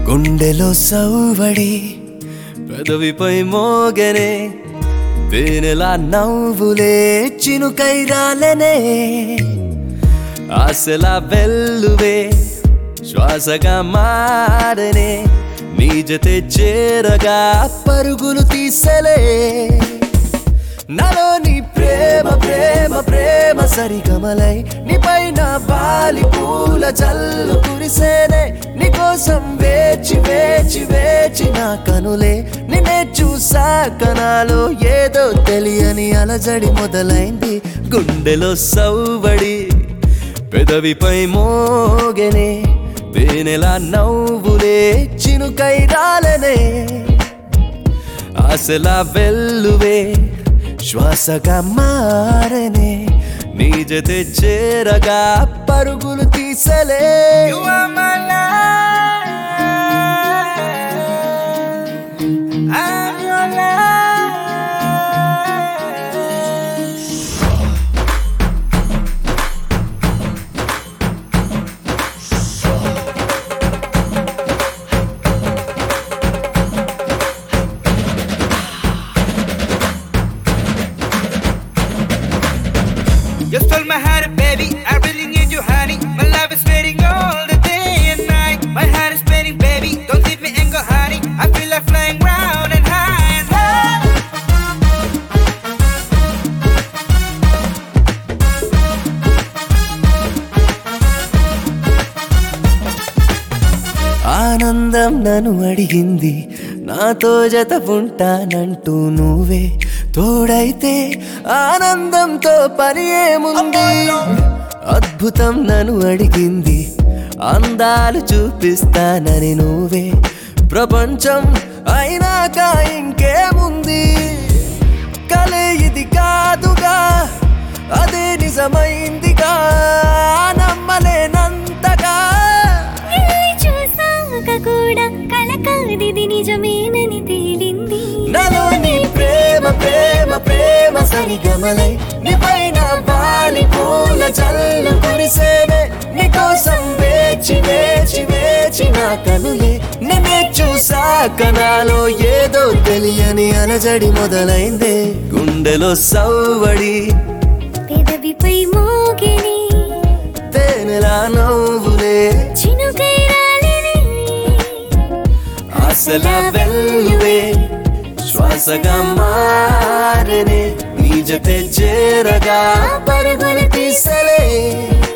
గుండెలో సౌవడి పెదవిపై మోగనే తేనెలా నవ్వులే చినుకై రాలనే ఆశలా వెల్లువే శ్వాసగా మారనే నీ జతే చేరగా పరుగులు తీసలే నాలో నీ ప్రేమ ప్రేమ ప్రేమ సరిగమలై నీ పైన బాలి పూల జల్లు కురిసేనే నీకోసం వేచి వేచి వేచి నా కనులే నిన్నే చూసాక నాలో ఏదో తెలియని అలజడి మొదలైంది గుండెలో సౌవడి పెదవిపై మోగెనే తేనెలా నవ్వులే చినుకై రాలనే ఆశలా వెల్లువే శ్వాసగా మారనే నీ జతే చేరగా పరుగులు తీసలే You are my life. I'm your life. You stole my heart, baby. I really need you, honey. My love is waiting all the day and night. My heart is beating, baby. Don't leave me and go, honey. I feel like flying round and high and high. ఆనందం నన్ను అడిగింది నాతో జత ఉంటానంటూ నువ్వే తోడైతే ఆనందంతో పని ఏముంది అద్భుతం నన్ను అడిగింది అందాలు చూపిస్తానని నువ్వే ప్రపంచం అయినాక ఇంకేముంది కలే ఇది కాదుగా అదే నిజమైందిగా నమ్మలేనంతగా నిన్ను చూసాక కూడా కల కాదిది నిజమేనని తేలింది నాలో నీ ప్రేమ ప్రేమ ప్రేమ సరిగమలై నీ పైన వాలి పూల చల్లు కురిసేనే నీకోసం వేచి వేచి వేచి నా కనులే నిన్నే చూసాక నాలో ఏదో తెలియని అలజడి మొదలైందే గుండెలో సవ్వడి పెదవిపై మోగిని తేనెలా నవ్వులే చినుకై రాలిని ఆశల వెల్లువే శ్వాసగా మారనే నీ జతే చేరగా పరుగులు తీసలే